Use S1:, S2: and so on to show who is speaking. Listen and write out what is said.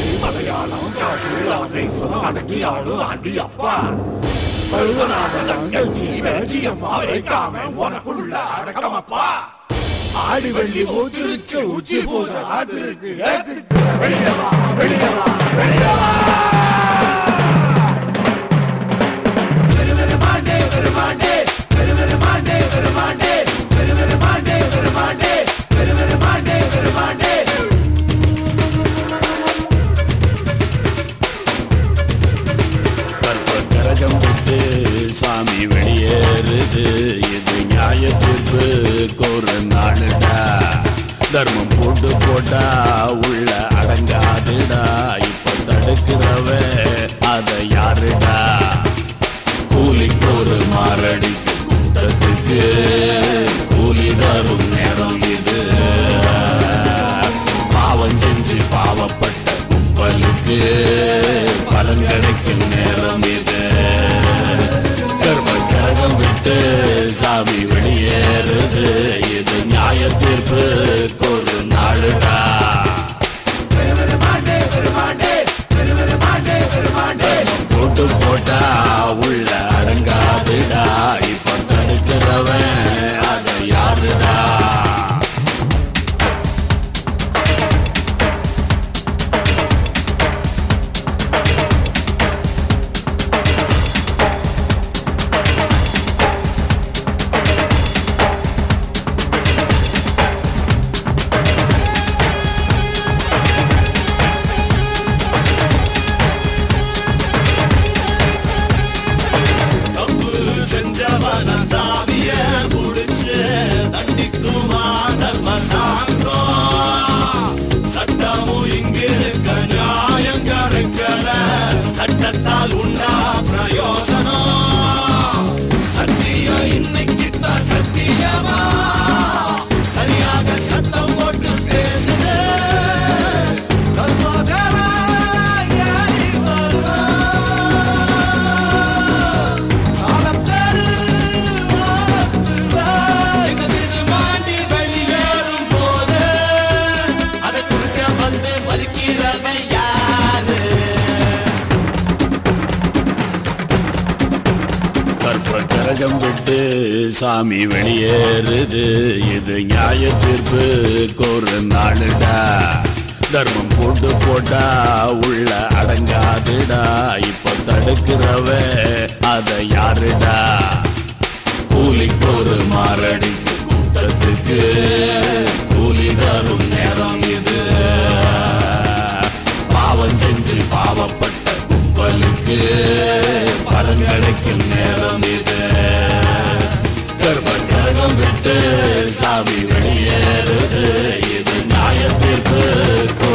S1: மராத்தி மலையாளம் காசு ராமேஸ்வரம் அடக்கி ஆளு ஆண்டி அப்பா பருவநாத தங்கச்சி வேச்சி அம்மா வைக்காம உனக்குள்ள அடக்கமப்பா ஆடி வெள்ளி ஊத்திருச்சு உச்சி பூசை காத்திருக்கு ஏத்துக்கு வெளியவா வெளியவா வெளியவா பெருமாண்டே பெருமாண்டே பெருமாண்டே பெருமாண்டே பெருமாண்டே பெருமாண்டே பெருமாண்டே பெருமாண்டே
S2: கரகம் விட்டு சாமி வெளியேறுது இது நியாய தீர்ப்பு கோரு நாளுடா தர்மம் போட்டு போட்டா உள்ள அடங்காதுடா இப்ப தடுக்கிறவ அத யாருடா கூலிக்கு ஒரு மாரடிக்கு கூட்டத்துக்கு கூலி தரும் நேரம் இது பாவம் செஞ்சு பாவப்பட்ட கும்பலுக்கு பலன் கிடைக்கும் நேரம் இது கர்ம கரகம் விட்டு சாமி வெளியேறுது இது நியாய தீர்ப்பு ஒரு நாளுடா
S1: பெருமாண்டே பெருமாண்டே பெருமாண்டே பெருமாண்டே
S2: போட்டு போட்டா உள்ள அடங்காதுடா இப்ப தடுக்கிறவன் அதை யாருடா
S1: தப்பு செஞ்சவன தாவிய முடிச்சு தண்டிக்குமா தர்ம சாங்கம் சட்டமும் இங்கு இருக்க நியாயம் கிடைக்கல சட்டத்தால் உண்டா பிரயோசனம் சத்தியம் இன்னைக்கு தான் சத்தியமா சரியாக சட்டம் போட்டு பேசுது தர்மகரா யாரி வரா
S2: கற்ப கரகம் விட்டு சாமி வெளியேறுது இது நியாய தீர்ப்பு கோரு நாளுடா தர்மம் போட்டு போட்டா உள்ள அடங்காதுடா இப்ப தடுக்கிறவ அத யாருடா கூலிக்கு ஒரு மாரடிக்கு கூட்டத்துக்கு கூலி தரும் நேரம் இது பாவம் செஞ்சு பாவப்பட்ட கும்பலுக்கு பலன் கிடைக்கும் நேரம் இது கர்ம கரகம் விட்டு சாமி வெளியேறுது இது நியாய தீர்ப்பு